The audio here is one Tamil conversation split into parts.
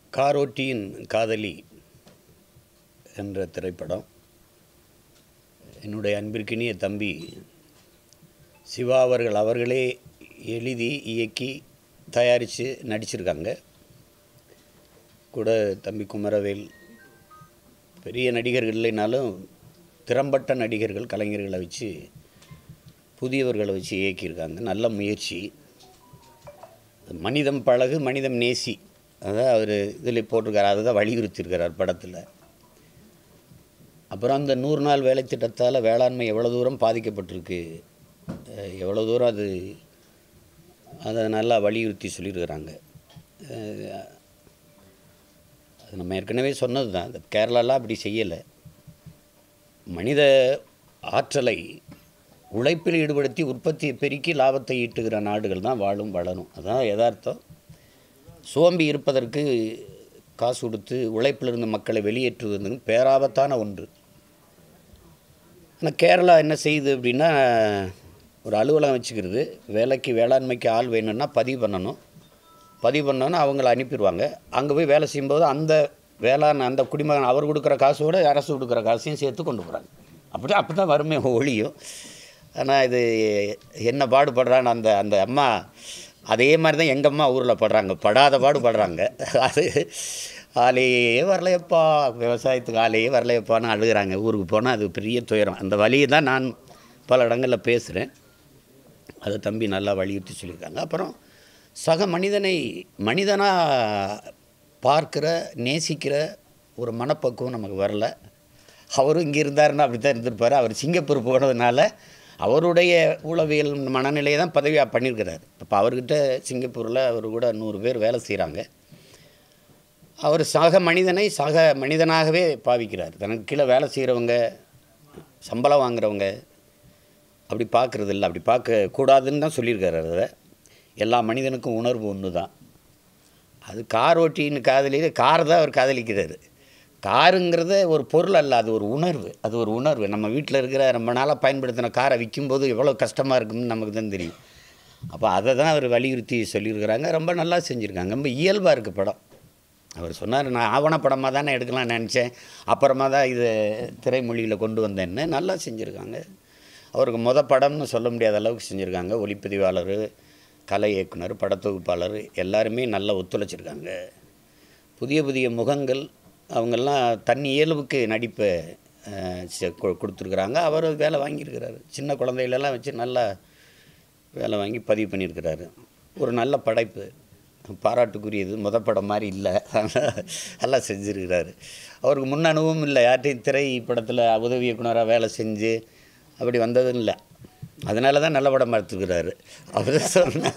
காரோட்டியின் காதலி என்ற திரைப்படம் என்னுடைய அன்பிற்கினிய தம்பி சிவா அவர்கள் அவர்களே எழுதி இயக்கி தயாரித்து நடிச்சிருக்காங்க கூட தம்பி குமரவேல் பெரிய நடிகர்கள் இல்லைனாலும் திறம்பட்ட நடிகர்கள் கலைஞர்களை வச்சு புதியவர்களை வச்சு இயக்கியிருக்காங்க நல்ல முயற்சி மனிதம் பழகு மனிதம் நேசி அதான் அவர் இதில் போட்டிருக்காரு அதை தான் வலியுறுத்தியிருக்கிறார் படத்தில் அப்புறம் அந்த நூறு நாள் வேலை திட்டத்தால் வேளாண்மை எவ்வளோ தூரம் பாதிக்கப்பட்டிருக்கு அஹ் எவ்வளோ தூரம் அது அதை நல்லா வலியுறுத்தி சொல்லியிருக்கிறாங்க அஹ் அது நம்ம ஏற்கனவே சொன்னது தான் இந்த கேரளாலாம் அப்படி செய்யலை மனித ஆற்றலை உழைப்பில் ஈடுபடுத்தி உற்பத்தியை பெருக்கி லாபத்தை ஈட்டுகிற நாடுகள் தான் வாழும் வளரும் அதான் யதார்த்தம் சோம்பி இருப்பதற்கு காசு கொடுத்து உழைப்பிலிருந்து மக்களை வெளியேற்றுவது பேராபத்தான ஒன்று ஆனால் கேரளா என்ன செய்யுது அப்படின்னா ஒரு அலுவலகம் வச்சுக்கிறது வேலைக்கு வேளாண்மைக்கு ஆள் வேணும்னா பதிவு பண்ணணும் பதிவு பண்ணோன்னா அவங்கள அனுப்பிடுவாங்க அங்கே போய் வேலை செய்யும்போது அந்த வேளாண் அந்த குடிமகன் அவர் கொடுக்குற காசோட அரசு கொடுக்குற காசையும் சேர்த்து கொண்டு போகிறாங்க அப்படி அப்படி தான் வறுமை ஒழியும் ஆனால் இது என்ன பாடுபடுறான்னு அந்த அந்த அம்மா அதே மாதிரி தான் எங்கள் அம்மா ஊரில் படுறாங்க படாத பாடு படுறாங்க அது ஆளையே வரலையப்பா விவசாயத்துக்கு ஆளையே வரலையப்பான்னு அழுகுறாங்க ஊருக்கு போனால் அது பெரிய துயரம் அந்த வழியை தான் நான் பல இடங்களில் பேசுகிறேன் அதை தம்பி நல்லா வலியுறுத்தி சொல்லியிருக்காங்க அப்புறம் சக மனிதனை மனிதனாக பார்க்கிற நேசிக்கிற ஒரு மனப்பக்குவம் நமக்கு வரல அவரும் இங்கே இருந்தாருன்னா அப்படி தான் இருந்திருப்பார் அவர் சிங்கப்பூர் போனதுனால அவருடைய உளவியல் மனநிலையை தான் பதவியாக பண்ணியிருக்கிறார் இப்போ அவர்கிட்ட சிங்கப்பூரில் அவர் கூட நூறு பேர் வேலை செய்கிறாங்க அவர் சக மனிதனை சக மனிதனாகவே பாவிக்கிறார் தனக்கு கீழே வேலை செய்கிறவங்க சம்பளம் வாங்குறவங்க அப்படி பார்க்குறது இல்லை அப்படி பார்க்க கூடாதுன்னு தான் சொல்லியிருக்காரு அதை எல்லா மனிதனுக்கும் உணர்வு ஒன்று தான் அது கார் ஓட்டின்னு காதலி கார் தான் அவர் காதலிக்கிறாரு காருங்கிறது ஒரு பொருள் அல்ல அது ஒரு உணர்வு அது ஒரு உணர்வு நம்ம வீட்டில் இருக்கிற ரொம்ப நாளாக பயன்படுத்தின காரை விற்கும்போது எவ்வளோ கஷ்டமாக இருக்குன்னு நமக்கு தான் தெரியும் அப்போ அதை தான் அவர் வலியுறுத்தி சொல்லியிருக்கிறாங்க ரொம்ப நல்லா செஞ்சுருக்காங்க ரொம்ப இயல்பாக இருக்குது படம் அவர் சொன்னார் நான் ஆவணப்படமாக தானே எடுக்கலாம்னு நினச்சேன் அப்புறமா தான் இது திரைமொழியில் கொண்டு வந்தேன்னு நல்லா செஞ்சுருக்காங்க அவருக்கு மொத படம்னு சொல்ல முடியாத அளவுக்கு செஞ்சுருக்காங்க ஒளிப்பதிவாளர் கலை இயக்குனர் படத்தொகுப்பாளர் எல்லாருமே நல்லா ஒத்துழைச்சிருக்காங்க புதிய புதிய முகங்கள் அவங்கெல்லாம் தன் இயல்புக்கு நடிப்பை அஹ், செ- கொ- கொடுத்துருக்குறாங்க அவர் வேலை வாங்கியிருக்கிறாரு சின்ன குழந்தைகளெல்லாம் வச்சு நல்லா வேலை வாங்கி பதிவு பண்ணியிருக்கிறாரு ஒரு நல்ல படைப்பு பாராட்டுக்குரியது முத படம் மாதிரி இல்லை நல்லா செஞ்சுருக்கிறாரு அவருக்கு முன் அனுபவம் இல்லை யார்ட்டையும் திரை படத்தில் உதவி இயக்குனராக வேலை செஞ்சு அப்படி வந்ததும் இல்லை அதனால தான் நல்ல படம் எடுத்துக்கிறாரு அவர் சொன்ன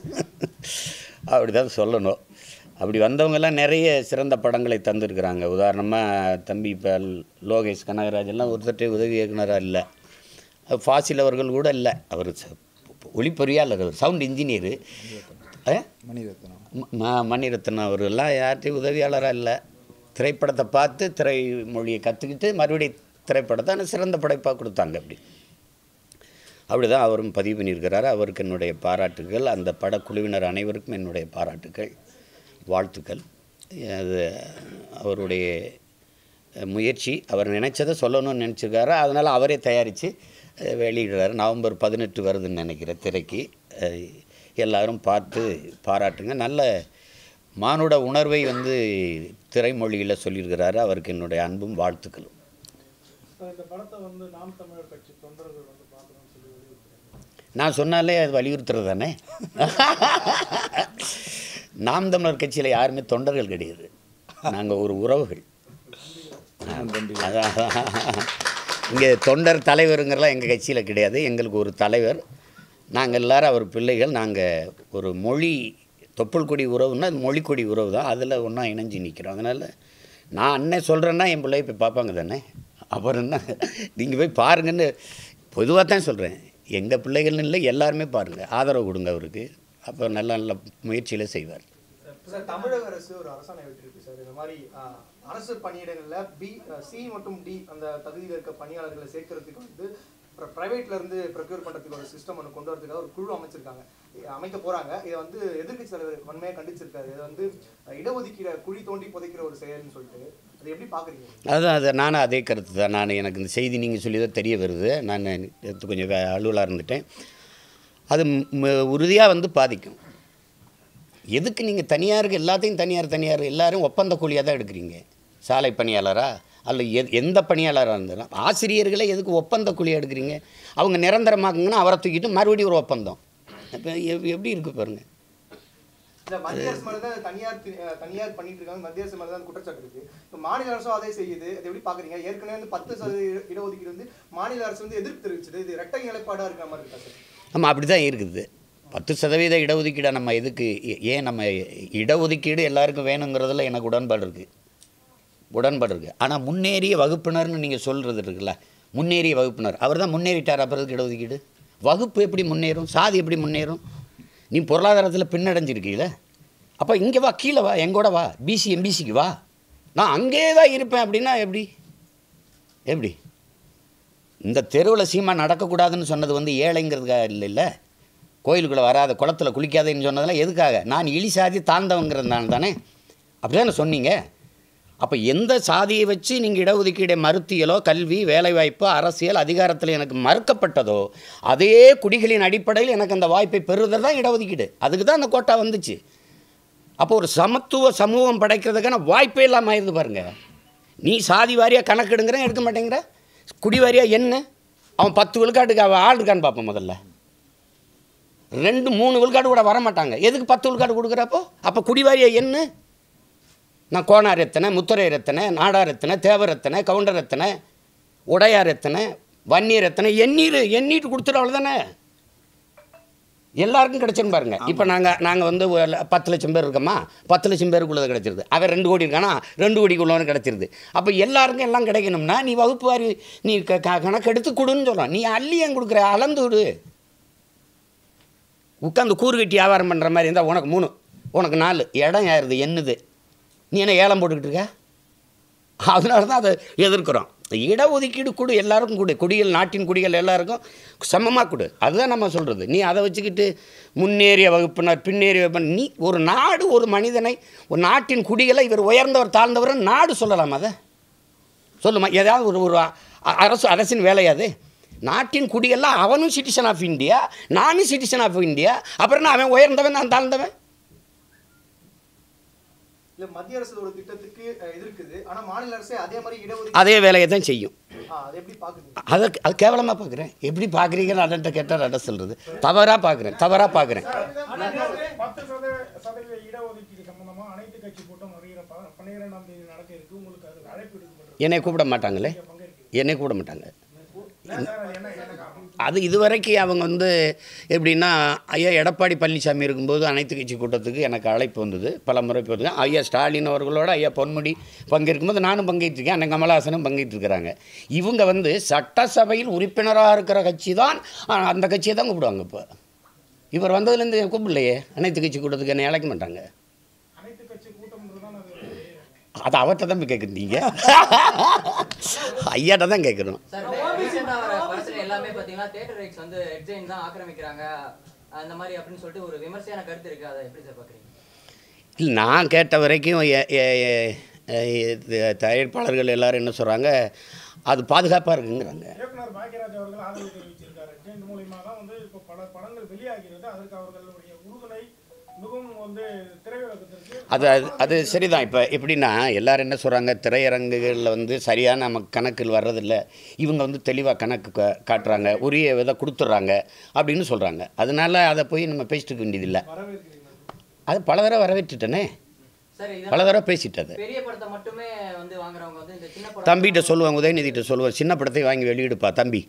அப்படி தான் சொல்லணும் அப்படி வந்தவங்கெல்லாம் நிறைய சிறந்த படங்களை தந்திருக்கிறாங்க உதாரணமாக தம்பி இப்போ லோகேஷ் கனகராஜ் எல்லாம் ஒருத்தட்டே உதவி இயக்குனராக இல்லை ஃபாசில் அவர்கள் கூட இல்லை அவர் ச- ஒளிப்பொறியாளர் அவர் சவுண்ட் இன்ஜினியரு மணிரத்னம் ம மணிரத்னம் அவர்கள்லாம் யார்கிட்டையும் உதவியாளராக இல்லை திரைப்படத்தை பார்த்து திரைமொழியை கற்றுக்கிட்டு மறுபடியும் திரைப்படத்தை ஆனால் சிறந்த படைப்பாக கொடுத்தாங்க அப்படி அப்படி தான் அவரும் பதிவு பண்ணியிருக்கிறாரு அவருக்கு என்னுடைய பாராட்டுகள் அந்த படக்குழுவினர் அனைவருக்கும் என்னுடைய பாராட்டுகள் வாழ்த்துக்கள் அது அவருடைய முயற்சி அவர் நினைச்சதை சொல்லணும்னு நினச்சிருக்காரு அதனால் அவரே தயாரித்து வெளியிடுறாரு நவம்பர் பதினெட்டு வருதுன்னு நினைக்கிறேன் திரைக்கு அஹ், எல்லாரும் பார்த்து பாராட்டுங்க நல்ல மானுட உணர்வை வந்து திரைமொழியில் சொல்லியிருக்கிறாரு அவருக்கு என்னுடைய அன்பும் வாழ்த்துக்களும் சார், இந்த படத்தை வந்து நாம் தமிழர் கட்சி தொண்டர்கள் வந்து பார்க்கணும்னு சொல்லி வலியுறுத்துறாங்க நான் சொன்னாலே அது வலியுறுத்துறது தானே நாம் தமிழர் கட்சியில் யாருமே தொண்டர்கள் கிடையாது நாங்கள் ஒரு உறவுகள் அதான் இங்கே தொண்டர் தலைவருங்கிறலாம் எங்கள் கட்சியில் கிடையாது எங்களுக்கு ஒரு தலைவர் நாங்கள் எல்லாரும் அவர் பிள்ளைகள் நாங்கள் ஒரு மொழி தொப்புள் கொடி உறவுன்னா அது மொழிக்கொடி உறவு தான் அதில் ஒன்றா இணைஞ்சு நிற்கிறோம் அதனால் நான் அண்ணன் சொல்கிறேன்னா என் பிள்ளைய போய் பார்ப்பாங்க தானே அப்புறம் என்ன நீங்கள் போய் பாருங்கன்னு பொதுவாக தான் சொல்கிறேன் எங்கள் பிள்ளைகள்னு இல்லை எல்லாருமே பாருங்கள் ஆதரவு கொடுங்க அவருக்கு அப்போ நல்ல நல்ல முயற்சியில் செய்வார் சார் தமிழக அரசு ஒரு அரசாணை விட்டிருக்கு சார் இந்த மாதிரி ஆஹ், அரசு பணியிடங்களில் பி சி மற்றும் டி அந்த தகுதியில் இருக்க பணியாளர்களை சேர்க்கறதுக்கு வந்து பிரைவேட்ல இருந்து ப்ரொக்யூர் பண்ணுறதுக்கு ஒரு சிஸ்டம் ஒன்று கொண்டு வரதுக்காக ஒரு குழு அமைச்சிருக்காங்க அமைக்க போறாங்க இதை வந்து எதிர்க்கட்சி தலைவர் வன்மையா கண்டிச்சிருக்காரு இது வந்து இடஒதுக்கீட குழி தோண்டி புதைக்கிற ஒரு செயல்னு சொல்லிட்டு அதை எப்படி பாக்குறீங்க அதுதான் அது நானும் அதே கருத்து தான் நான் எனக்கு இந்த செய்தி நீங்கள் சொல்லி தான் தெரிய வருது நான் நேத்து கொஞ்சம் வே- அலுவலா இருந்துட்டேன் அது உறுதியாக வந்து பாதிக்கும் எதுக்கு நீங்கள் தனியாருக்கு எல்லாத்தையும் தனியார் தனியார் எல்லாரும் ஒப்பந்த கூலியாக தான் எடுக்கிறீங்க சாலை பணியாளரா அல்ல எ எந்த பணியாளராக இருந்தாலும் ஆசிரியர்களை எதுக்கு ஒப்பந்த கூலியாக எடுக்கிறீங்க அவங்க நிரந்தரமாக்குங்கன்னா அவரை தூக்கிட்டு மறுபடியும் ஒரு ஒப்பந்தம் இப்போ எப்படி இருக்குது பாருங்கள் இந்த மத்திய அரசு மேல தான் தனியார் தி- அஹ் தனியார் பண்ணிட்டு இருக்காங்க மத்திய அரசு மேல தான் குற்றச்சாட்டு இருக்கு இப்போ மாநில அரசும் அதே செய்யுது அதை எப்படி பாக்குறீங்க ஏற்கனவே வந்து பத்து சதவீத இடஒதுக்கீடு வந்து மாநில அரசு வந்து எதிர்ப்பு தெரிவிச்சது இது இரட்டை நிலைப்பாடா இருக்கிற மாதிரி இருக்கா சார் ஆமாம் அப்படி தான் இருக்குது பத்து சதவீத இடஒதுக்கீடை நம்ம எதுக்கு ஏ- ஏன் நம்ம இடஒதுக்கீடு எல்லாருக்கும் வேணுங்கிறதுல எனக்கு உடன்பாடு இருக்குது உடன்பாடு இருக்குது ஆனால் முன்னேறிய வகுப்பினர்னு நீங்கள் சொல்கிறது இருக்குல்ல முன்னேறிய வகுப்பினர் அவர் தான் முன்னேறிட்டார் அப்புறம் இடஒதுக்கீடு வகுப்பு எப்படி முன்னேறும் சாதி எப்படி முன்னேறும் நீ பொருளாதாரத்தில் பின்னடைஞ்சிருக்கீல அப்போ இங்கே வா கீழே வா எங்கூட வா பிசி எம்பிசிக்கு வா நான் அங்கேயே தான் இருப்பேன் அப்படின்னா எப்படி எப்படி இந்த தெருவில் சீமா நடக்கக்கூடாதுன்னு சொன்னது வந்து ஏழைங்கிறதுக்காக இல்லைல்ல கோயிலுக்குள்ளே வராத குளத்துல குளிக்காதேன்னு சொன்னதெல்லாம் எதுக்காக நான் இழி சாதி தாழ்ந்தவங்கிறதுனால தானே அப்படி தானே சொன்னீங்க அப்போ எந்த சாதியை வச்சு நீங்கள் இடஒதுக்கீடை மறுத்தியலோ கல்வி வேலைவாய்ப்பு அரசியல் அதிகாரத்தில் எனக்கு மறுக்கப்பட்டதோ அதே குடிகளின் அடிப்படையில் எனக்கு அந்த வாய்ப்பை பெறுதல் தான் இடஒதுக்கீடு அதுக்கு தான் அந்த கோட்டா வந்துச்சு அப்போ ஒரு சமத்துவ சமூகம் படைக்கிறதுக்கான வாய்ப்பே இல்லாமல் ஆயிருந்து பாருங்க நீ சாதி வாரியாக கணக்கெடுங்கிறேன் எடுக்க மாட்டேங்கிற குடி வாரியாக என்ன அவன் பத்து விழுக்காட்டுக்கு அவன் ஆள் இருக்கான்னு பார்ப்போம் முதல்ல ரெண்டு மூணு விழுக்காடு கூட வர மாட்டாங்க எதுக்கு பத்து விழுக்காடு கொடுக்குறப்போ அப்போ குடி வாரியாக என்ன நான் கோனார் எத்தனை முத்துரையர் எத்தனை நாடார் எத்தனை தேவர் எத்தனை கவுண்டர் எத்தனை உடையார் எத்தனை வன்னியர் எத்தனை எண்ணீர் எண்ணீட்டு கொடுத்துட்டு அவ்வளோதானே எல்லாருக்கும் கிடைச்சிரும் பாருங்க இப்போ நாங்கள் நாங்கள் வந்து ஒரு பத்து லட்சம் பேர் இருக்கோமா பத்து லட்சம் பேருக்குள்ளது கிடைச்சிருது அவன் ரெண்டு கோடி இருக்கானா ரெண்டு கோடிக்குள்ளவனு கிடைச்சிருது அப்போ எல்லாருக்கும் எல்லாம் கிடைக்கணும்னா நீ வகுப்பு வாரி நீ க க- கணக்கெடுத்து கொடுன்னு சொல்லலாம் நீ அள்ளி ஏன் கொடுக்குற அளந்து விடு உட்காந்து கூறு கட்டி வியாபாரம் பண்ணுற மாதிரி இருந்தால் உனக்கு மூணு உனக்கு நாலு இடம் யாருது என்னது நீ என்ன ஏலம் போட்டுக்கிட்டு இருக்க அதனால தான் அதை எதிர்க்கிறோம் இடஒதுக்கீடு கொடு எல்லாருக்கும் கொடு குடிகள் நாட்டின் குடிகள் எல்லாருக்கும் சமமாக கொடு அதுதான் நம்ம சொல்கிறது நீ அதை வச்சுக்கிட்டு முன்னேறிய வகுப்பினர் பின்னேறிய வகுப்பினர் நீ ஒரு நாடு ஒரு மனிதனை ஒரு நாட்டின் குடிகளை இவர் உயர்ந்தவர் தாழ்ந்தவர் நாடு சொல்லலாம் அதை சொல்லுமா ஏதாவது ஒரு ஒரு அ- அரசு அரசின் வேலையாது நாட்டின் குடியெல்லாம் அவனும் சிட்டிசன் ஆஃப் இந்தியா நானும் சிட்டிசன் ஆஃப் இந்தியா அப்புறம் என்ன அவன் உயர்ந்தவன் நான் தாழ்ந்தவன் இல்ல மத்திய அரசு ஒரு திட்டத்துக்கு அஹ், எதிர்க்குது ஆனா மாநில அரசே அதே மாதிரி இடஒதுக்கீடு அதே வேலையை தான் செய்யும் ஆ, அதை எப்படி பாக்குறீங்க அதை அது கேவலமாக பார்க்குறேன் எப்படி பார்க்குறீங்கன்னு அடன்ட்ட கேட்டால் அட சொல்கிறது தவறாக பார்க்குறேன் தவறாக பார்க்குறேன் ஆனா நேத்து பத்து சதவீத சதவீத இடஒதுக்கீடு சம்பந்தமா அனைத்து கட்சி கூட்டம் வருகிற ப- பன்னிரெண்டாம் தேதி நடக்க இருக்கு உங்களுக்கு அதுக்கு அழைப்பு எடுக்கப்பட்டிருக்கு என்னை கூப்பிட மாட்டாங்களே பங்கேற்கிறீங்க என்னை கூப்பிட மாட்டாங்க ஏன் சார் அது என்ன என்ன காரணம் அது இதுவரைக்கும் அவங்க வந்து எப்படின்னா ஐயா எடப்பாடி பழனிசாமி இருக்கும்போது அனைத்து கட்சி கூட்டத்துக்கு எனக்கு அழைப்பு வந்தது பல முறை போகுது ஐயா ஸ்டாலின் அவர்களோட ஐயா பொன்முடி பங்கேற்கும்போது நானும் பங்கேற்றிருக்கேன் அண்ணன் கமலஹாசனும் பங்கேற்றிருக்கிறாங்க இவங்க வந்து சட்டசபையில் உறுப்பினராக இருக்கிற கட்சி தான் ஆ, அந்த கட்சியை தான் கூப்பிடுவாங்க இப்போ இவர் வந்ததுலேருந்து கூப்பிடலையே அனைத்து கட்சி கூட்டத்துக்கு என்னை அழைக்க மாட்டாங்க அனைத்து கட்சி கூட்டம்ன்றது தான் அது அது அவர்கிட்ட தான் போய் கேட்குறீங்க ஐயாட்ட தான் கேட்கணும் சார் ரீசெண்டா வர படத்துல எல்லாமே பாத்தீங்கன்னா தியேட்டர் ரைட்ஸ் வந்து எக்ஸைன் தான் ஆக்கிரமிக்கிறாங்க அந்த மாதிரி அப்படின்னு சொல்லிட்டு ஒரு விமர்சையான கருத்து இருக்கு அதை எப்படி சார் பாக்குறீங்க இல்லை நான் கேட்ட வரைக்கும் எ- எ- எ- எ- இது தயாரிப்பாளர்கள் எல்லாரும் என்ன சொல்கிறாங்க அது பாதுகாப்பாக இருக்குங்கிறாங்க இயக்குனர் பாக்யராஜ் அவர்கள் ஆதரவு தெரிவிச்சிருக்காரு ஜெயின் மூலியமா தான் வந்து இப்போ பல படங்கள் வெளியாகிறது அதற்கு அவர்களுடைய உறுதுணை மிகவும் வந்து திரையுலகத்திற்கு அது அது- அது சரிதான் இப்போ எப்படின்னா எல்லாரும் என்ன சொல்கிறாங்க திரையரங்குகளில் வந்து சரியான நமக்கு கணக்கில் வர்றதில்ல இவங்க வந்து தெளிவாக கணக்கு கா- காட்டுறாங்க உரிய விதை கொடுத்துட்றாங்க அப்படின்னு சொல்கிறாங்க அதனால அதை போய் நம்ம பேசிட்டு இருக்க வேண்டியதில்லை வரவேற்கிறீங்க அது பல தடவை வரவேற்றுட்டேனே சார் இதை பல தடவை பேசிட்டது பெரிய படத்தை மட்டுமே வந்து வாங்குறவங்க வந்து இந்த சின்ன படம் தம்பிகிட்ட சொல்லுவாங்க உதயநிதிட்ட சொல்லுவேன் சின்ன படத்தை வாங்கி வெளியிடுப்பா தம்பி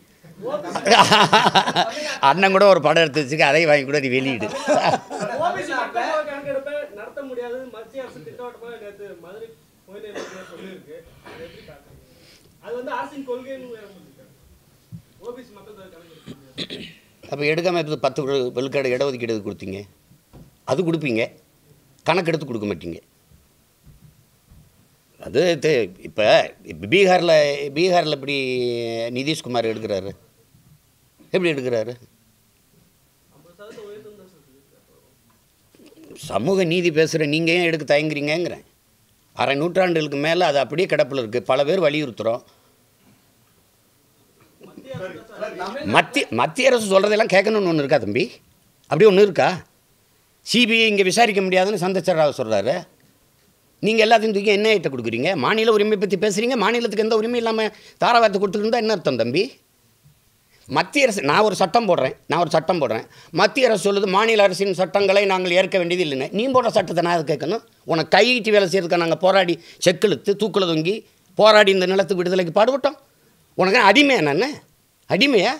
அண்ணன் கூட ஒரு படம் எடுத்து வச்சுக்க அதை வாங்கி கூட நீ வெளியிடு ஓபிசி மக்கள் தொகை கணக்கெடுப்பை நடத்த முடியாது மத்திய அரசு திட்டவட்டமாக நேற்று மதுரை உயர்நீதிமன்றத்தில் சொல்லியிருக்கு அதை எப்படி பார்க்குறீங்க அது வந்து அரசின் கொள்கைன்னு வேற சொல்லியிருக்காங்க ஓபிசி மக்கள் தொகை கணக்கெடுப்பு அப்போ எடுக்காமல் இப்போ பத்து விழு- விழுக்காடு இடஒதுக்கீடு எதுக்கு கொடுத்தீங்க அது கொடுப்பீங்க கணக்கெடுத்து கொடுக்க மாட்டீங்க அது இப்போ பீகாரில் பீகாரில் இப்படி நிதிஷ்குமார் எடுக்கிறாரு எப்படி எடுக்கிறாரு ஐம்பது சதவீதம் உயர்ந்து தான் சொல்லுது சமூக நீதி பேசுகிற நீங்கள் ஏன் எடுக்க தயங்குறீங்கங்கிறேன் அரை நூற்றாண்டுகளுக்கு மேலே அது அப்படியே கிடப்பில் இருக்குது பல பேர் வலியுறுத்துகிறோம் மத்திய மத்திய அரசு சொல்கிறதெல்லாம் கேட்கணும்னு ஒன்று இருக்கா தம்பி அப்படி ஒன்று இருக்கா சிபிஐ இங்கே விசாரிக்க முடியாதுன்னு சந்திரசேகர ராவ் சொல்கிறாரு நீங்கள் எல்லாத்தையும் தூக்கி என்ன ஐட்ட கொடுக்குறீங்க மாநில உரிமை பற்றி பேசுகிறீங்க மாநிலத்துக்கு எந்த உரிமை இல்லாமல் தாராவாரத்தை கொடுத்துருந்தா என்ன அர்த்தம் தம்பி மத்திய அரசு நான் ஒரு சட்டம் போடுறேன் நான் ஒரு சட்டம் போடுறேன் மத்திய அரசு சொல்லுது மாநில அரசின் சட்டங்களை நாங்கள் ஏற்க வேண்டியது இல்லைன்னு நீ போடுற சட்டத்தை நான் அது கேட்கணும் உனக்கு கையிட்டு வேலை செய்யறதுக்கு நாங்கள் போராடி செக்கெழுத்து தூக்கில் தொங்கி போராடி இந்த நிலத்துக்கு விடுதலைக்கு பாடுபட்டோம் உனக்கு அடிமையா நான் அடிமையா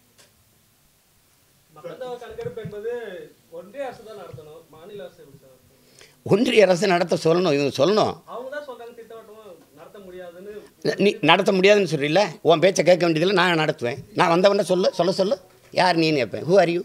மக்கள் தொகை கணக்கெடுப்பு என்பது ஒன்றிய அரசு தான் நடத்தணும் மாநில அரசு எப்படி சார் நடத்தணும்? ஒன்றிய அரசு நடத்த சொல்லணும் இவங்க சொல்லணும் அவங்க தான் சொல்றாங்க திட்டவட்டமா நடத்த முடியாதுன்னு நீ நடத்த முடியாதுன்னு சொல்றீல்ல உன் பேச்சை கேட்க வேண்டியதில்லை நான் நடத்துவேன் நான் வந்தவன சொல்லு சொல்ல சொல்லு யார் நீன்னு கேட்பேன் ஹூ ஆர் யூ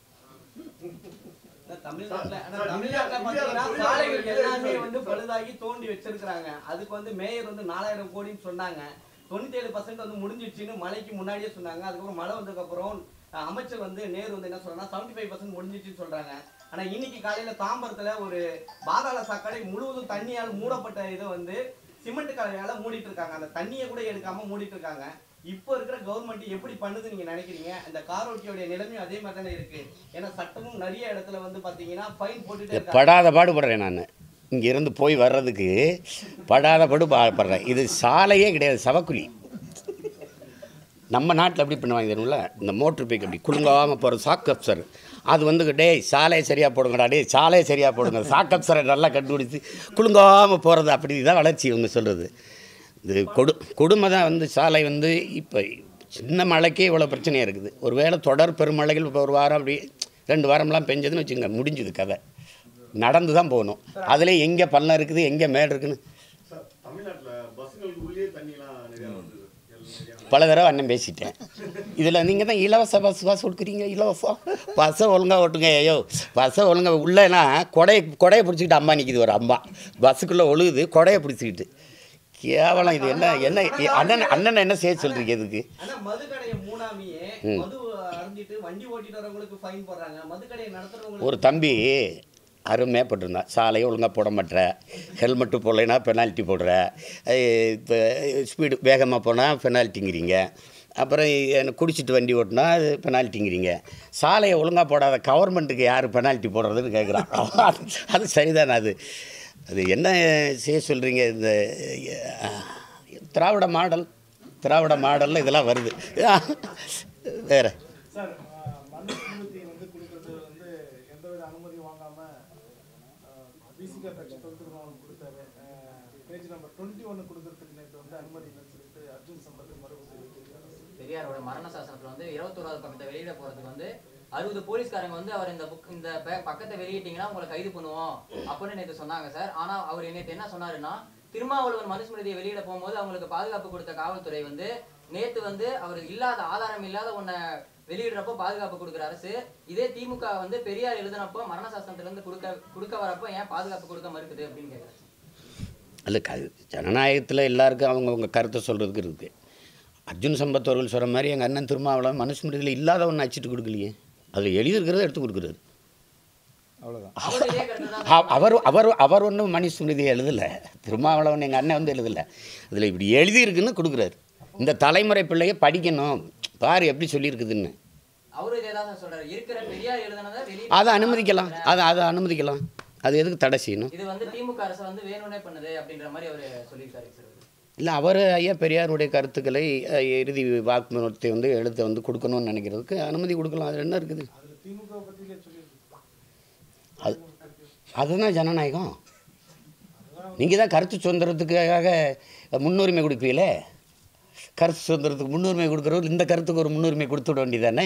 தமிழ்நாட்டுல ஆனா தமிழ்நாட்டுல பாத்தீங்கன்னா சாலைகள் எல்லாமே வந்து பழுதாகி தோண்டி வச்சிருக்காங்க அதுக்கு வந்து மேயர் வந்து நாலாயிரம் கோடின்னு சொன்னாங்க தொண்ணூத்தி ஏழு பர்சன்ட் வந்து முடிஞ்சிடுச்சுன்னு மழைக்கு முன்னாடியே சொன்னாங்க அதுக்கப்புறம் மழை வந்ததுக்கு அப்புறம் அஹ், அமைச்சர் வந்து நேரு வந்து என்ன சொல்றாங்கன்னா செவன்டி ஃபைவ் பர்சன்ட் முடிஞ்சிச்சுன்னு சொல்றாங்க ஆனா இன்னைக்கு காலையில தாம்பரத்துல ஒரு பாதாள சாக்கடை முழுவதும் தண்ணியால் மூடப்பட்ட இதை வந்து சிமெண்ட் கலவையால மூடிட்டு இருக்காங்க அந்த தண்ணியை கூட எடுக்காம மூடிட்டு இருக்காங்க இப்போ இருக்கிற கவர்மெண்ட் எப்படி பண்ணுது நீங்க நினைக்கிறீங்க இந்த காரோட்டியோட நிலைமையும் அதே மாதிரி தானே இருக்கு ஏன்னா சட்டமும் நிறைய இடத்துல வந்து பாத்தீங்கன்னா ஃபைன் போட்டுட்டு இருக்காங்க படாத பாடுபடுறேன் நான் இங்கேருந்து போய் வர்றதுக்கு படாத பாடு பாடுபடுறேன் இது சாலையே கிடையாது சவக்குழி நம்ம நாட்டில் எப்படி பண்ணுவாங்க தெரியுமில்ல இந்த மோட்ரு பைக் அப்படி குலுங்காமல் போகிற சாக் அப்சர் அது வந்து டேய் சாலையை சரியாக போடுங்கடா டேய் சாலையை சரியாக போடுங்க சாக் அப்சரை நல்லா கண்டுபிடிச்சி குலுங்காமல் போகிறது அப்படி தான் வளர்ச்சி இவங்க சொல்கிறது இது கொடு கொடுமை தான் வந்து சாலை வந்து இப்போ சின்ன மழைக்கே இவ்வளோ பிரச்சனையாக இருக்குது ஒரு வேளை தொடர் பெருமழைகள் இப்போ ஒரு வாரம் அப்படி ரெண்டு வாரம்லாம் பெஞ்சதுன்னு வச்சுங்க முடிஞ்சுது கதை நடந்து தான் போகணும் அதிலே எங்கே பள்ளம் இருக்குது எங்கே மேடு இருக்குன்னு சார் தமிழ்நாட்டுல பஸ்ஸுங்களுக்கு உள்ளே தண்ணிலாம் நிறையா வந்து நிறையா பல தடவை அண்ணன் பேசிட்டேன் இதில் நீங்கள் தான் இலவச பஸ் பாஸ் கொடுக்குறீங்க இலவசம் பஸ்ஸை ஒழுங்காக ஓட்டுங்க ஐயோ பஸ்ஸை ஒழுங்காக உள்ளேனா கொடையை கொடையை பிடிச்சிக்கிட்டு அம்மா நிற்கிது ஒரு அம்மா பஸ்ஸுக்குள்ளே ஒழுகுது கொடையை பிடிச்சிக்கிட்டு கேவலம் இது என்ன என்ன அண்ணன் அண்ணன் என்ன செய்ய சொல்கிறீங்க இதுக்கு ஆனா மதுக்கடையை மூணாமையே மது அருந்திட்டு வண்டி ஓட்டிட்டு வரவங்களுக்கு ஃபைன் போடுறாங்க மதுக்கடையை நடத்துறவங்களுக்கு ஒரு தம்பி அருமையாக போட்டிருந்தான் சாலையை ஒழுங்காக போட மாட்டேற ஹெல்மெட்டு போடலைன்னா பெனால்ட்டி போடுற இப்போ ஸ்பீடு வேகமாக போனால் பெனால்ட்டிங்கிறீங்க அப்புறம் எனக்கு குடிச்சிட்டு வண்டி ஓட்டினா அது பெனால்ட்டிங்கிறீங்க சாலையை ஒழுங்காக போடாத கவர்மெண்ட்டுக்கு யார் பெனால்ட்டி போடுறதுன்னு கேட்குறான் அது அது சரிதானே அது அது என்ன செய்ய சொல்கிறீங்க இந்த அஹ், திராவிட மாடல் திராவிட மாடலில் இதெல்லாம் வருது வேறு சார் மண்ணு ஸ்மிருதி வந்து கொடுக்கறது வந்து எந்தவித அனுமதி வாங்காம பிசிகா கட்சி தொகுதிருமாவளம் கொடுத்தாரு பேஜ் நம்பர் டுவெண்ட்டி ஒன்று கொடுக்கறதுக்கு நேற்று வந்து அனுமதி இல்லைன்னு சொல்லிட்டு அர்ஜுன் சம்பத் மறுப்பு தெரிவித்திருக்காரு பெரியாரோட மரண சாசனத்துல வந்து இருபத்தோராவது பக்கத்தை வெளியிட போறதுக்கு வந்து அறுபது போலீஸ்காரங்க வந்து அவர் இந்த புக் இந்த ப- பக்கத்தை வெளியிட்டீங்கன்னா உங்களை கைது பண்ணுவோம் அப்படின்னு நேற்று சொன்னாங்க சார் ஆனா அவர் நேற்று என்ன சொன்னாருன்னா திருமாவளவன் மனுஸ்மிருதியை வெளியிட போகும்போது அவங்களுக்கு பாதுகாப்பு கொடுத்த காவல்துறை வந்து நேத்து வந்து அவர் இல்லாத ஆதாரம் இல்லாத ஒன்ன வெளியிடுறப்போ பாதுகாப்பு கொடுக்குற அரசு இதே திமுக வந்து பெரியார் எழுதினப்போ மரண சாசனத்துல இருந்து கொடுக்க கொடுக்க வரப்போ ஏன் பாதுகாப்பு கொடுக்க மறுக்குது அப்படின்னு கேட்குறாரு அல்ல க ஜனநாயகத்தில் எல்லாருக்கும் அவங்கவுங்க கருத்தை சொல்கிறதுக்கு இருக்குது அர்ஜுன் சம்பத் அவர்கள் சொல்கிற மாதிரி எங்கள் அண்ணன் திருமாவளவன் மனுஸ்மிருதியில் இல்லாத ஒன்று அச்சிட்டு கொடுக்கலையே அதில் எழுதியிருக்கிறத எடுத்து கொடுக்குறாரு அவ்வளோதான் அவர் இதே கருத்து தான் அ- அவர் அவர் அவர் ஒன்றும் மனுஸ்மிருதியை எழுதலை திருமாவளவன் எங்கள் அண்ணன் வந்து எழுதலை அதில் இப்படி எழுதியிருக்குன்னு கொடுக்குறாரு இந்த தலைமுறை பிள்ளைய படிக்கணும் பாரு எப்படி சொல்லியிருக்குதுன்னு அவரு இதே தான் சார் சொல்றாரு இருக்கிற பெரியார் எழுதினதை வெளியே அதை அனுமதிக்கலாம் அதை அதை அனுமதிக்கலாம் அது எதுக்கு தடை செய்யணும் இது வந்து திமுக அரசு வந்து வேணும்னே பண்ணுது அப்படின்ற மாதிரி அவரு சொல்லியிருக்காரு சார் இல்லை அவர் ஐயா பெரியாருடைய கருத்துக்களை அஹ், இறுதி வாக்குமூலத்தை வந்து எழுத்தை வந்து கொடுக்கணும்னு நினைக்கிறதுக்கு அனுமதி கொடுக்கலாம் அது என்ன இருக்குது அதில் திமுக பற்றியிலே சொல்லியிருக்கு அது அதுதான் ஜனநாயகம் நீங்கள் தான் கருத்து சுதந்திரத்துக்காக முன்னுரிமை கொடுப்பீங்களே கருத்து சுதந்திரத்துக்கு முன்னுரிமை கொடுக்குறவர் இந்த கருத்துக்கு ஒரு முன்னுரிமை கொடுத்து விட வேண்டியதானே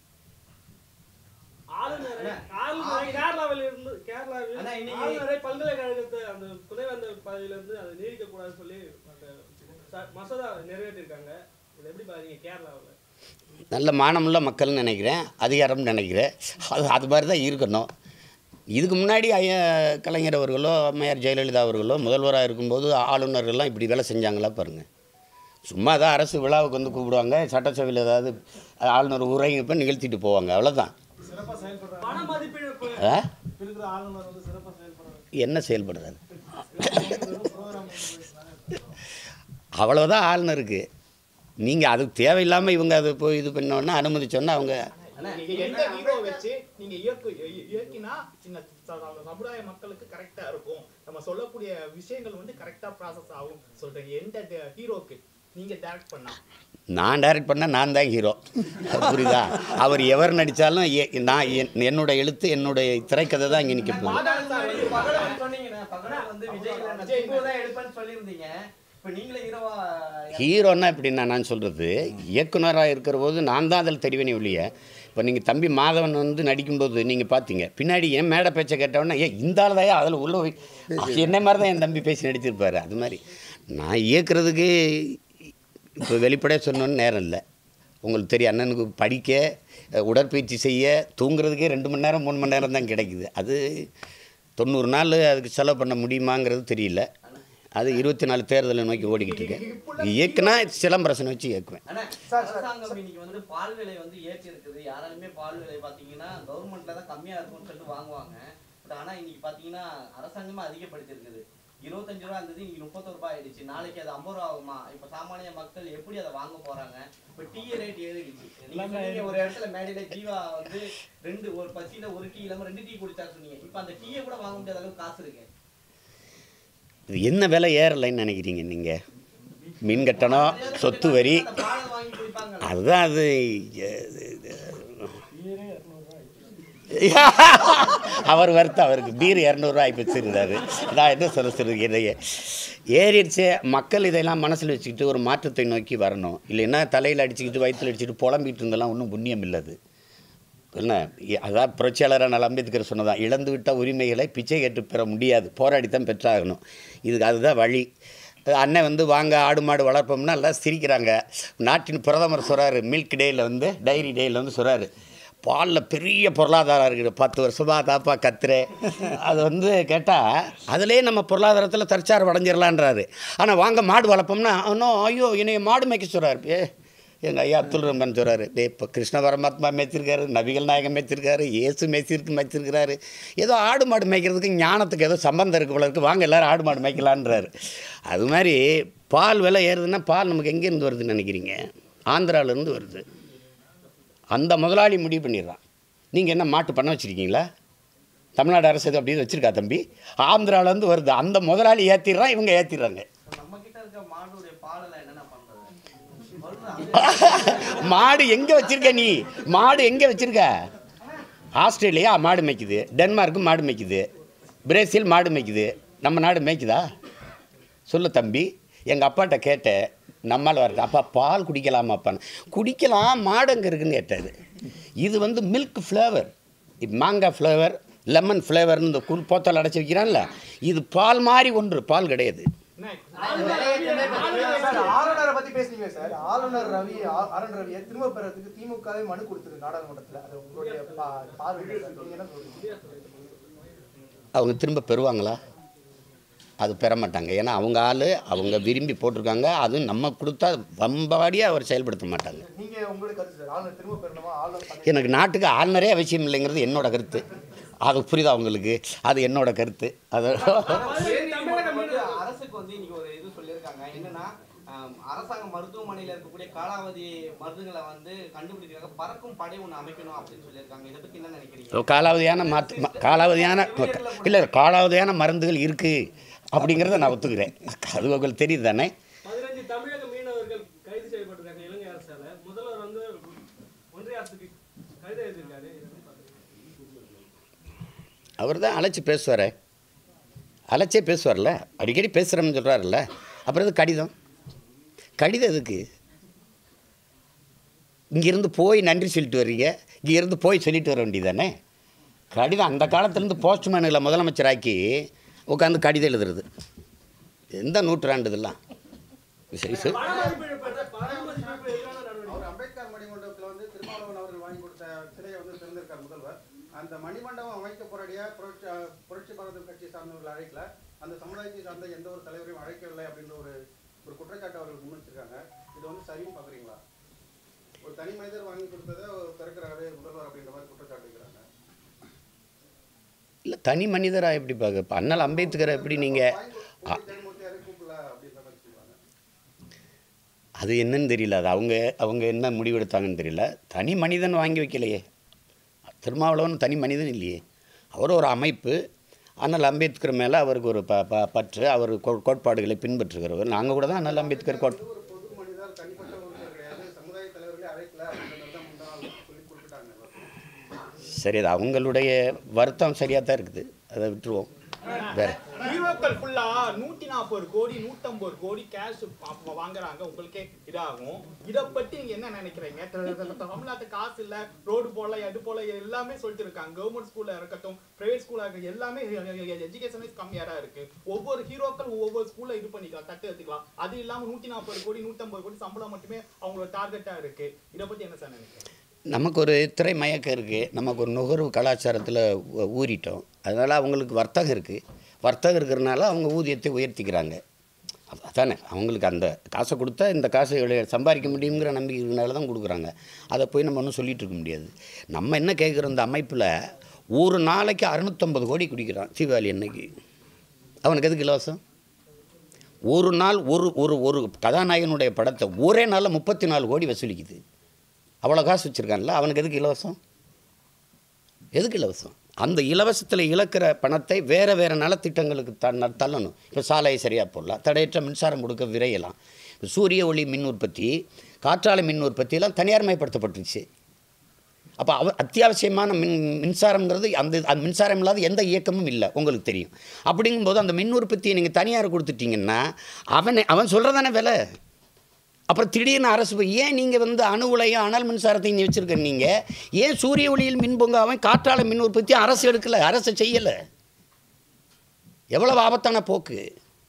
ஆளுநரை ஆளுநரை கேரளாவில் இருந்து கேரளாவில் ஆனா இன்னைக்கு- ஆளுநரை பல்கலைக்கழகத்தை அந்த துணைவேந்தர் பதவியில இருந்து அதை நீடிக்க கூடாதுன்னு சொல்லி அந்த ச- மசோதா நிறைவேற்றிருக்காங்க இதை எப்படி பாருங்க கேரளாவில் நல்ல மானமுள்ள மக்கள்னு நினைக்கிறேன் அதிகாரம்னு நினைக்கிறேன் அது அது மாதிரி தான் இருக்கணும் இதுக்கு முன்னாடி ஐயா கலைஞர் அவர்களோ அம்மையார் ஜெயலலிதா அவர்களோ முதல்வராக இருக்கும்போது ஆளுநர்கள்லாம் இப்படி வேலை செஞ்சாங்களா பாருங்கள் சும்மா தான் அரசு விழாவுக்கு வந்து கூப்பிடுவாங்க சட்டசபையில் ஏதாவது ஆளுநர் உரைங்கப்ப நிகழ்த்திட்டு போவாங்க அவ்வளோதான் சிறப்பாக செயல்படுறாங்க பண மதிப்பீடு இப்ப ஆ இப்ப இருக்கிற ஆளுநர் வந்து சிறப்பாக என்ன செயல்படுறது அவ்வளோதான் ஆளுநருக்கு நீங்கள் அது தேவையில்லாமல் இவங்க அதை போய் இது பண்ணோன்னா அனுமதி சொன்னால் அவங்க நீங்க எந்த ஹீரோ வச்சு நீங்க இயக்கு இய- இயக்கினா இந்த ச- ச- சமுதாய மக்களுக்கு கரெக்டா இருக்கும் நம்ம சொல்லக்கூடிய விஷயங்கள் வந்து கரெக்டா ப்ராசஸ் ஆகும் சொல்றீங்க எந்த ஹீரோக்கு நீங்க டைரக்ட் பண்ணா நான் டைரக்ட் பண்ணால் நான் தான் ஹீரோ புரியுதா அவர் எவர் நடித்தாலும் நான் என்- என்னோட எழுத்து என்னுடைய திரைக்கதை தான் இங்கே நிற்க போகுது பகடவன் சொன்னீங்கண்ணே, பகடவன் வந்து விஜய் இல்ல, நான் சிம்பு தான் எடுப்பேன்னு சொல்லியிருந்தீங்க. இப்ப நீங்களே ஹீரோவா ஹீரோன்னா எப்படின்னா நான் சொல்கிறது இயக்குனராக இருக்கிற போது நான் தான் அதில் தெரிவேனே ஒழிய இப்போ நீங்கள் தம்பி மாதவன் வந்து நடிக்கும்போது நீங்கள் பார்த்தீங்க பின்னாடி என் மேடை பேச்சை கேட்டவொடனே ஏ இந்த ஆள் தான் அதில் உள்ள போய் என்ன மாதிரி தான் என் தம்பி பேசி நடிச்சிருப்பாரு அது மாதிரி நான் இயக்குறதுக்கு இப்போ வெளிப்படையாக சொன்னோன்னு நேரம் இல்லை உங்களுக்கு தெரியும் அண்ணனுக்கு படிக்க அஹ், உடற்பயிற்சி செய்ய தூங்குறதுக்கே ரெண்டு மணி நேரம் மூணு மணி நேரம் தான் கிடைக்குது அது தொண்ணூறு நாள் அதுக்கு செலவு பண்ண முடியுமாங்கிறது தெரியல அது இருபத்தி நாலு தேர்தலை நோக்கி ஓடிக்கிட்டு இருக்கேன் இயக்குனா சிலம்பரசனை வச்சு இயக்குவேன் அண்ணா, அரசாங்கம் இன்னைக்கு வந்து பால் விலை வந்து ஏற்றி இருக்குது யாராலுமே பால் விலை பாத்தீங்கன்னா கவர்மெண்ட்ல தான் கம்மியா இருக்கும்னு சொல்லிட்டு வாங்குவாங்க பட் ஆனா இன்னைக்கு பாத்தீங்கன்னா அரசாங்கமே அதிகப்படுத்திருக்குது இருபத்தஞ்சு ரூபா இருந்தது இன்னைக்கு முப்பத்தொரு ரூபாய் ஆயிடுச்சு நாளைக்கு அது ஐம்பது ரூபா ஆகுமா இப்ப சாமானிய மக்கள் எப்படி அதை வாங்க போறாங்க இப்ப டீ ரேட் ஏறிடுச்சு நீங்க சொன்னீங்க ஒரு இடத்துல மேடையில ஜீவா வந்து ரெண்டு ஒரு பசியில ஒரு டீ இல்லாம ரெண்டு டீ குடிச்சா சொன்னீங்க இப்ப அந்த டீயை கூட வாங்க முடியாத அளவுக்கு காசு இருக்கு இது என்ன விலை ஏறலைன்னு நினைக்கிறீங்க நீங்கள் மின் கட்டணம் சொத்து வரி அந்த பாலை வாங்கி குடிப்பாங்க அதுதான் அது அவர் வருத்த அவருக்கு பீர் இரநூறுவா வச்சுருந்தாரு நான் என்ன சொல்ல சொல்லுங்க ஏறிடுச்சு மக்கள் இதெல்லாம் மனசில் வச்சுக்கிட்டு ஒரு மாற்றத்தை நோக்கி வரணும் இல்லைன்னா தலையில் அடிச்சுக்கிட்டு வயிற்றில் அடிச்சுக்கிட்டு புலம்பிட்டு இருந்தெல்லாம் ஒன்றும் புண்ணியம் இல்லது என்ன இ- அதான் புரட்சியாளரான நல்ல அம்பேத்கர் சொன்னதான் இழந்து விட்ட உரிமைகளை பிச்சை கேட்டு பெற முடியாது போராடித்தான் பெற்றாகணும் இதுக்கு அதுதான் வழி அண்ணன் வந்து வாங்க ஆடு மாடு வளர்ப்போம்னா எல்லாம் சிரிக்கிறாங்க நாட்டின் பிரதமர் சொல்கிறாரு மில்க் டேயில் வந்து டைரி டேயில் வந்து சொல்கிறாரு பாலில் பெரிய பொருளாதாரம் இருக்குது பத்து வருஷமாக தாப்பா கத்துறேன் அது வந்து கேட்டால் அதிலே நம்ம பொருளாதாரத்தில் தற்சார்பு அடைஞ்சிடலான்றாரு ஆனால் வாங்க மாடு வளர்ப்போம்னா இன்னும் ஐயோ என்னைய மாடு மேய்க்க சொல்கிறாரு ஏ எங்கள் ஐயா அப்துல் ரஹ்மான் சொல்கிறாரு டே இப்போ கிருஷ்ண பரமாத்மா மேய்ச்சிருக்காரு நபிகள் நாயகம் மேய்ச்சிருக்காரு இயேசு மேய்ச்சிருக்கு மேய்ச்சிருக்கிறாரு ஏதோ ஆடு மாடு மேய்க்கிறதுக்கு ஞானத்துக்கு ஏதோ சம்பந்தம் இருக்கு போல இருக்கு வாங்க எல்லாரும் ஆடு மாடு மேய்க்கலான்றாரு அது மாதிரி பால் விலை ஏறுதுன்னா பால் நமக்கு எங்கேருந்து வருதுன்னு நினைக்கிறீங்க ஆந்திராவிலேருந்து வருது அந்த முதலாளி முடிவு பண்ணிடுறான் நீங்கள் என்ன மாட்டு பண்ண வச்சுருக்கீங்களா தமிழ்நாடு அரசு எதுவும் அப்படியே வச்சுருக்கா தம்பி ஆந்திராவிலேருந்து வருது அந்த முதலாளி ஏற்றிடுறான் இவங்க ஏற்றிடுறாங்க நம்ம கிட்ட இருக்க மாடுடைய பாலெல்லாம் என்னென்ன பண்றது சொல்றேன் மாடு எங்கே வச்சிருக்க நீ மாடு எங்கே வச்சிருக்க ஆஸ்திரேலியா மாடு மேய்க்குது டென்மார்க்கு மாடு மேய்க்குது பிரேசில் மாடு மேய்க்குது நம்ம நாடு மேய்க்குதா சொல்லு தம்பி எங்கள் அப்பாட்ட கேட்டேன் நம்மால் வருது அப்பா பால் குடிக்கலாமாப்பான்னு குடிக்கலாம் மாடு அங்கே இருக்குன்னு கேட்டாரு இது வந்து மில்க் ஃப்ளேவர் மாங்காய் ஃப்ளேவர் லெமன் ஃப்ளேவர்னு இந்த குள் போத்தல் அடைச்சி வைக்கிறான்ல இது பால் மாதிரி ஒன்று பால் கிடையாது சார் ஆளுநரை பத்தி பேசுனீங்க சார் ஆளுநர் ரவி ஆ- ஆளுநர் ரவியை திரும்ப பெறதுக்கு திமுகவே மனு கொடுத்தது நாடாளுமன்றத்துல அது உங்களுடைய பா- பார்வை சார் நீங்க என்ன சொல்றீங்க அவங்க திரும்ப பெறுவாங்களா அது பெற மாட்டாங்க ஏன்னா அவங்க ஆள் அவங்க விரும்பி போட்டிருக்காங்க அதுவும் நம்ம கொடுத்தா வம்பாடியாக அவர் செயல்படுத்த மாட்டாங்க நீங்க உங்களுக்கு கருத்து சார் ஆளுநர் திரும்ப பெறணுமா ஆளுநர் பண்ணி- எனக்கு நாட்டுக்கு ஆளுநரே அவசியம் இல்லைங்கிறது என்னோட கருத்து அது புரியுதா உங்களுக்கு அது என்னோட கருத்து அது தமிழகம் வந்து அரசுக்கு வந்து இன்னைக்கு ஒரு இது சொல்லியிருக்காங்க என்னன்னா ஆம், அரசாங்க மருத்துவமனையில இருக்கக்கூடிய காலாவதி மருந்துகளை வந்து கண்டுபிடிக்கிறதுக்காக பறக்கும் படை ஒன்று அமைக்கணும் அப்படின்னு சொல்லியிருக்காங்க இதை பத்தி என்ன நினைக்கிறீங்க காலாவதியான மாற்று ம- காலாவதியான இல்லை காலாவதியான மருந்துகள் இருக்குது அப்படிங்கிறத நான் ஒத்துக்கிறேன் அது உங்களுக்கு தெரியுது தானே பதினஞ்சு தமிழக மீனவர்கள் கைது செய்யப்பட்டிருக்காங்க இலங்கை அரசால முதல்வர் வந்து ஒன்றிய அரசுக்கு கடிதம் எழுதியிருக்காரு இதை எப்படி பார்க்குறீங்க? அவர் தான் அழைச்சி பேசுவார் அழைச்சே பேசுவார்ல அடிக்கடி பேசுகிறோம்னு சொல்கிறாருல்ல அப்புறம் இது கடிதம் கடிதம் எதுக்கு இங்கேருந்து போய் நன்றி சொல்லிட்டு வர்றீங்க இங்கேருந்து போய் சொல்லிட்டு வர வேண்டியதானே கடிதம் அந்த காலத்துலேருந்து போஸ்ட்மேனுகளை முதலமைச்சராக்கி உட்காந்து கடிதம் எழுதுறது எந்த நூற்றாண்டு இதெல்லாம் சரி சரி பண மதிப்பிழப்பு பண மதிப்பிழப்பு எதிரான நடவடிக்கை அவர் அம்பேத்கர் மணிமண்டபத்தில் வந்து திருமாவளவன் அவர்கள் வாங்கி கொடுத்த சிலையை வந்து திறந்திருக்கார் முதல்வர் அந்த மணிமண்டபம் அமைக்க போராடிய புரட்சி புரட்சி பாரத கட்சி சார்ந்தவர்கள் அழைக்கல அந்த சமுதாயத்தை சார்ந்த எந்த ஒரு தலைவரையும் அழைக்கவில்லை அப்படின்ற ஒரு ஒரு குற்றச்சாட்டு அவர்கள் முன்வச்சிருக்காங்க இது வந்து சரின்னு பார்க்குறீங்களா ஒரு தனி மனிதர் வாங்கி கொடுத்ததை திறக்கிறாரு முதல்வர் அப்படின்ற மாதிரி குற்றச்சாட்டு வைக்கிறாங்க இல்லை தனி மனிதராக எப்படி பார்க்க இப்போ அண்ணல் அம்பேத்கரை எப்படி நீங்கள் ஜெயமூர்த்தியாரே கூப்பிடல அப்படின்ற மாதிரி சொல்லுவாங்க அது என்னன்னு தெரியல அது அவங்க அவங்க என்ன முடிவெடுத்தாங்கன்னு தெரியல தனி மனிதன் வாங்கி வைக்கலையே திருமாவளவன் தனி மனிதன் இல்லையே அவர் ஒரு அமைப்பு அண்ணல் அம்பேத்கர் மேலே அவருக்கு ஒரு ப ப பற்று அவர் கோ- கோட்பாடுகளை பின்பற்றுகிறவர் நாங்கள் கூட தான் அண்ணல் அம்பேத்கர் கோட் ஒரு பொது மனிதர் தனிப்பட்ட ஒருத்தர் கிடையாது சமுதாய தலைவர்களே அழைக்கல அப்படின்ற தான் முந்தா நாள் சொல்லி குறிப்பிட்டாங்க எல்லாரும். சரி அது அவங்களுடைய வருத்தம் சரியாக தான் இருக்குது அதை விட்டுருவோம் வேற ஹீரோக்கள் ஃபுல்லா நூத்தி நாற்பது கோடி நூத்தம்பது கோடி கேஷ் வாங்குறாங்க உங்களுக்கே இதாகும் இத பத்தி நீங்க என்ன நினைக்கிறீங்க த- த- த- தமிழ்நாட்டு காசு இல்ல ரோடு போல அது போல எல்லாமே சொல்லிட்டு இருக்காங்க கவர்மெண்ட் ஸ்கூல்ல இருக்கட்டும் பிரைவேட் ஸ்கூல்ல இருக்க எல்லாமே எஜுகேஷன் கம்மியா தான் இருக்கு ஒவ்வொரு ஹீரோக்கள் ஒவ்வொரு ஸ்கூல்ல இது பண்ணிக்கலாம் தட்டு எடுத்துக்கலாம் அது இல்லாம நூத்தி நாற்பது கோடி நூத்தம்பது கோடி சம்பளம் மட்டுமே அவங்களோட டார்கெட்டா இருக்கு இத பத்தி என்ன சார் நினைக்கிறீங்க நமக்கு ஒரு திரை மயக்கம் இருக்குது நமக்கு ஒரு நுகர்வு கலாச்சாரத்தில் ஊ- ஊறிட்டோம் அதனால் அவங்களுக்கு வர்த்தகம் இருக்குது வர்த்தகம் இருக்கிறனால அவங்க ஊதியத்தை உயர்த்திக்கிறாங்க அது- அதானே அவங்களுக்கு அந்த காசை கொடுத்தா இந்த காசை இவ்வளவு சம்பாதிக்க முடியுங்கிற நம்பிக்கை இருக்கிறனால தான் கொடுக்குறாங்க அதை போய் நம்ம ஒன்றும் சொல்லிட்டு இருக்க முடியாது நம்ம என்ன கேட்குறோம் இந்த அமைப்பில் ஒரு நாளைக்கு அறுநூத்தம்பது கோடி குடிக்கிறான் தீபாவளி அன்னைக்கு அவனுக்கு எதுக்கு இலவசம் ஒரு நாள் ஒரு ஒரு ஒரு கதாநாயகனுடைய படத்தை ஒரே நாளில் முப்பத்தி நாலு கோடி வசூலிக்குது அவ்வளோ காசு வச்சுருக்கான்ல அவனுக்கு எதுக்கு இலவசம் எதுக்கு இலவசம் அந்த இலவசத்தில் இழக்கிற பணத்தை வேறு வேறு நலத்திட்டங்களுக்கு த தள்ளணும் இப்போ சாலையை சரியாக போடலாம் தடையற்ற மின்சாரம் கொடுக்க விரையலாம் இப்போ சூரிய ஒளி மின் உற்பத்தி காற்றாலை மின் உற்பத்தியெல்லாம் தனியார்மயப்படுத்தப்பட்டுருச்சு அப்போ அவ அத்தியாவசியமான மின் மின்சாரங்கிறது அந்த அந்த மின்சாரம் இல்லாத எந்த இயக்கமும் இல்லை உங்களுக்கு தெரியும் அப்படிங்கும்போது அந்த மின் உற்பத்தியை நீங்கள் தனியார் கொடுத்துட்டீங்கன்னா அவனை அவன் சொல்கிறதானே விலை அப்புறம் திடீர்னு அரசு போய் ஏன் நீங்கள் வந்து அணு உலையும் அனல் மின்சாரத்தையும் வச்சுருக்க நீங்கள் ஏன் சூரிய ஒளியில் மின் பொங்காவும் காற்றாலை மின் உற்பத்தி அரசு எடுக்கலை அரசு செய்யலை எவ்வளவு ஆபத்தான போக்கு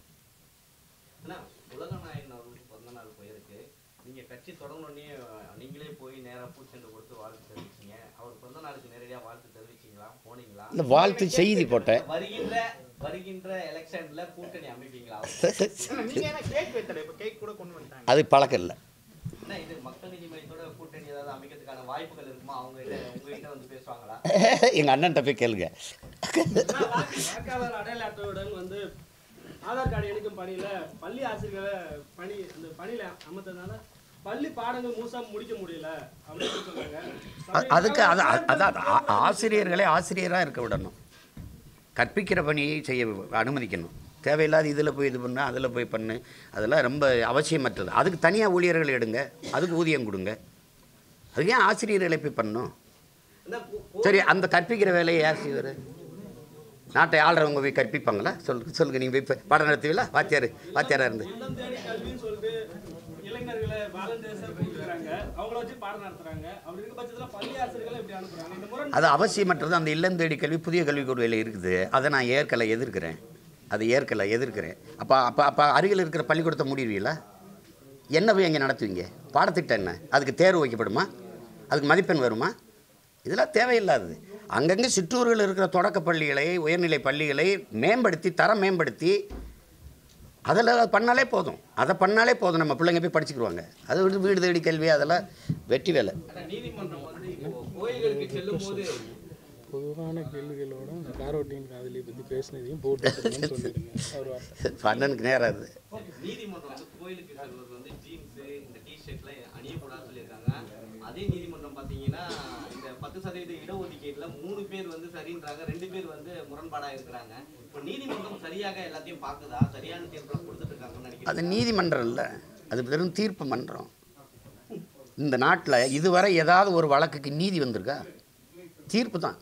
அண்ணா, உலகநாயகன் அவர்களுக்கு பிறந்த நாள் போயிருக்கு நீங்க கட்சி தொடங்கணுன்னே நீங்களே போய் நேரா பூச்செண்டு கொடுத்து வாழ்த்து தெரிவிச்சீங்க அவர் பிறந்த நாளுக்கு நேரடியா வாழ்த்து தெரிவிச்சீங்களா போனீங்களா இந்த வாழ்த்து செய்தி போட்டேன் வருகின்ற வருகின்ற எலெக்ஷன்ல கூட்டணி அமைப்பீங்களா நீங்க என்ன கேக் வைத்தல இப்ப கேக் கூட கொண்டு வந்துட்டாங்க அது பழக்கம் இல்லை என்ன இது மக்கள் நீதி மையத்தோட கூட்டணி ஏதாவது அமைக்கிறதுக்கான வாய்ப்புகள் இருக்குமா அவங்க கிட்ட உங்ககிட்ட வந்து பேசுவாங்களா எங்கள் அண்ணன்ட்ட போய் கேளுங்க வாக்காளர் அடையாள அட்டையுடன் வந்து ஆதார் கார்டு எடுக்கும் பணியில பள்ளி ஆசிரியர்களை பணி அந்த பணியில அமர்த்ததுனால பள்ளி பாடங்கள் முழுசா முடிக்க முடியல அப்படின்னு சொன்னாங்க அ- அதுக்கு அது அ- அதான் ஆ- ஆசிரியர்களை ஆசிரியராக இருக்க விடணும் கற்பிக்கிற பணியை செய்ய அனுமதிக்கணும் தேவையில்லாத இதில் போய் இது பண்ணு அதில் போய் பண்ணு அதெல்லாம் ரொம்ப அவசியமற்றது அதுக்கு தனியாக ஊழியர்கள் எடுங்க அதுக்கு ஊதியம் கொடுங்க அதுக்கு ஏன் ஆசிரியர்களை போய் பண்ணணும் என்ன கோ- சரி அந்த கற்பிக்கிற வேலையை யார் செய்வார் நாட்டை ஆள்றவங்க போய் கற்பிப்பாங்களா சொல்லுங்க சொல்லுங்க நீங்கள் போய் ப- பாடம் நடத்துவீங்களா வாத்தியார் வாத்தியாராக இருந்து இல்லம் தேடி கல்வின்னு சொல்லிட்டு இளைஞர்களை வாலண்டியர்ஸா கூப்பிடுறாங்க அவங்கள வச்சு பாடம் நடத்துறாங்க அப்படி இருக்க பட்சத்துல பள்ளி ஆசிரியர்களை இப்படி அனுப்புறாங்க இந்த முறை அது அவசியமற்றது அந்த இல்லம் தேடி கல்வி புதிய கல்விக் கொள்கையில் இருக்குது அதை நான் ஏற்கலை எதிர்க்கிறேன் அது ஏற்கலை எதிர்க்கிறேன் அப்போ அப்போ அப்போ அருகில் இருக்கிற பள்ளிக்கூடத்தை மூடிடுவீங்களா என்ன போய் அங்கே நடத்துவீங்க பாடத்திட்டம் என்ன அதுக்கு தேர்வு வைக்கப்படுமா அதுக்கு மதிப்பெண் வருமா இதெல்லாம் தேவையில்லாதது அங்கங்கே சிற்றூர்கள் இருக்கிற தொடக்க பள்ளிகளை உயர்நிலை பள்ளிகளை மேம்படுத்தி தரம் மேம்படுத்தி அதில் பண்ணாலே போதும் அதை பண்ணாலே போதும் நம்ம பிள்ளைங்க போய் படிச்சுக்கிடுவாங்க அது விட்டு வீடு தேடி கல்வி அதெல்லாம் வெற்றி வேலை ஆனா நீதிமன்றம் வந்து இப்போ கோயில்களுக்கு செல்லும் போது பொதுவான கேள்விகளோட இந்த காரோட்டின் காதலியை பற்றி பேசினதையும் போட்டு சொல்லிடுங்க அவர் வார்த்தை பண்ணனுக்கு நேரம் அது நீதிமன்றம் வந்து கோயிலுக்கு செல்வது வந்து ஜீன்ஸ் இந்த டிஷர்ட்லாம் அணியக்கூடாதுன்னு சொல்லியிருக்காங்க அதே நீதிமன்றம் பார்த்தீங்கன்னா இந்த பத்து சதவீத இடஒதுக்கீட்டில் மூணு பேர் வந்து சரின்றாங்க ரெண்டு பேர் வந்து முரண்பாடாக இருக்கிறாங்க இப்போ நீதிமன்றம் சரியாக எல்லாத்தையும் பார்க்குதா சரியான தீர்ப்புலாம் கொடுத்துட்டு இருக்காங்கன்னு அது நினைக்கிறேன் நீதிமன்றம் இல்லை அது வெறும் தீர்ப்பு மன்றம் இந்த நாட்டில் இதுவரை ஏதாவது ஒரு வழக்குக்கு நீதி வந்திருக்கா தீர்ப்பு தான்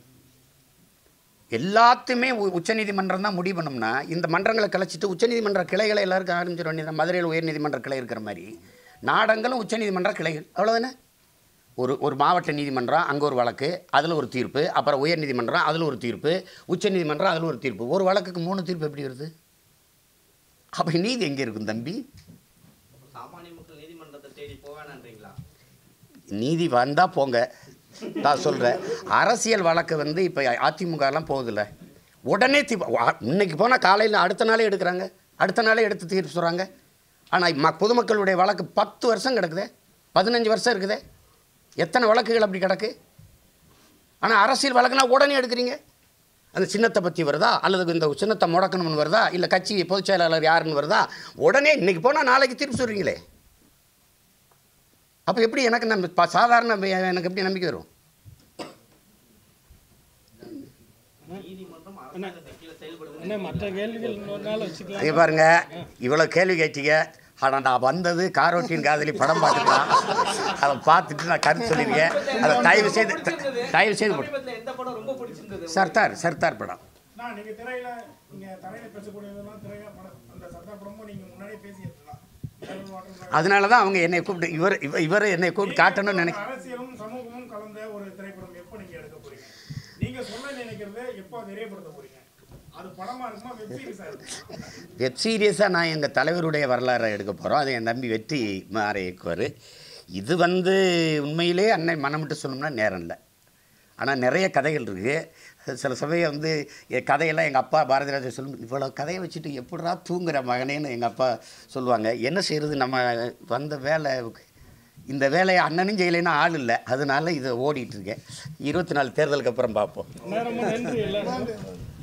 எல்லாத்தையுமே உ- உச்சநீதிமன்றம் தான் முடிவு பண்ணோம்னா இந்த மன்றங்களை கலைச்சிட்டு உச்சநீதிமன்ற கிளைகளை எல்லாருக்கும் ஆரம்பிச்சிட வேண்டியது மதுரையில் உயர்நீதிமன்ற கிளை இருக்கிற மாதிரி நாடங்களும் உச்சநீதிமன்ற கிளைகள் அவ்வளோதானே ஒரு ஒரு மாவட்ட நீதிமன்றம் அங்கே ஒரு வழக்கு அதில் ஒரு தீர்ப்பு அப்புறம் உயர்நீதிமன்றம் அதில் ஒரு தீர்ப்பு உச்சநீதிமன்றம் அதில் ஒரு தீர்ப்பு ஒரு வழக்குக்கு மூணு தீர்ப்பு எப்படி வருது அப்போ நீதி எங்கே இருக்கும் தம்பி சாமானிய மக்கள் நீதிமன்றத்தை தேடி போவேனான்றீங்களா நீதி வந்தால் போங்க நான் சொல்கிறேன் அரசியல் வழக்கு வந்து இப்போ அதிமுகலாம் போகுதுல்ல உடனே தீ வா- இன்னைக்கு போனால் காலையில் அடுத்த நாளே எடுக்கிறாங்க அடுத்த நாளே எடுத்து தீர்ப்பு சொல்கிறாங்க ஆனால் ம பொதுமக்களுடைய வழக்கு பத்து வருஷம் கிடக்குதே பதினஞ்சு வருஷம் இருக்குதே எத்தனை வழக்குகள் அப்படி கிடக்கு ஆனால் அரசியல் வழக்குனா உடனே எடுக்கிறீங்க அந்த சின்னத்தை பற்றி வருதா அல்லது இந்த சின்னத்தை முடக்கணும்னு வருதா இல்லை கட்சி பொதுச் செயலாளர் யாருன்னு வருதா உடனே இன்னைக்கு போனால் நாளைக்கு திருப்பி சொல்கிறீங்களே அப்போ எப்படி எனக்கு நம்ம ப- சாதாரண எனக்கு எப்படி நம்பிக்கை வரும் நீதிமன்றம் அரசாங்கத்துக்கு கீழே செயல்படுது என்ன மற்ற கேள்விகள் இன்னொரு நாள் வச்சுக்கலாம் இங்க பாருங்க இவ்வளோ கேள்வி கேட்டீங்க ஆனால் நான் வந்தது காரோட்டின் காதலி படம் பார்த்துக்கலாம் அதை பார்த்துட்டு நான் கருத்து சொல்லியிருக்கேன் அதை தயவு செய்து தயவு செய்து போட்டு சமீபத்துல எந்த படம் ரொம்ப பிடிச்சிருந்தது சர்தார் சர்தார் படம் நான் நீங்க திரையில நீங்க திரையில பேசக்கூடியதெல்லாம் திரையா படம் அந்த சர்தார் படமும் நீங்க முன்னாடியே பேசியிருக்கலாம் கடல் வாட்டர் அதனால தான் அவங்க என்னை கூப்பிட்டு இவர் இவ- இவர் என்னை கூப்பிட்டு காட்டணும்னு நினைக்க அரசியலும் சமூகமும் கலந்த ஒரு திரைப்படம் எப்போ நீங்க எடுக்க போறீங்க நீங்க சொல்ல நினைக்கிறத எப்போ தெரியப்படுத்த போறீங்க அது படமா இருக்குமா வெப் சீரிஸா இருக்குமா வெப் சீரியஸாக நான் எங்கள் தலைவருடைய வரலாறை எடுக்க போகிறோம் அதை என் தம்பி வெற்றி மாற இயக்குவார் இது வந்து உண்மையிலே அன்னை மனமிட்டு சொல்லணும்னா நேரம் இல்லை ஆனால் நிறைய கதைகள் இருக்குது சில சமயம் வந்து என் கதையெல்லாம் எங்கள் அப்பா பாரதிராஜா சொல்லும் இவ்வளோ கதையை வச்சுட்டு எப்படிடா தூங்குற மகனேன்னு எங்கள் அப்பா சொல்லுவாங்க என்ன செய்கிறது நம்ம வந்த வேலை இந்த வேலையை அண்ணனும் செய்யலைன்னா ஆள் இல்லை அதனால இதை ஓடிட்டு இருக்கேன் இருபத்தி நாலு தேர்தலுக்கு அப்புறம் பார்ப்போம் ரொம்ப நன்றி எல்லாரும்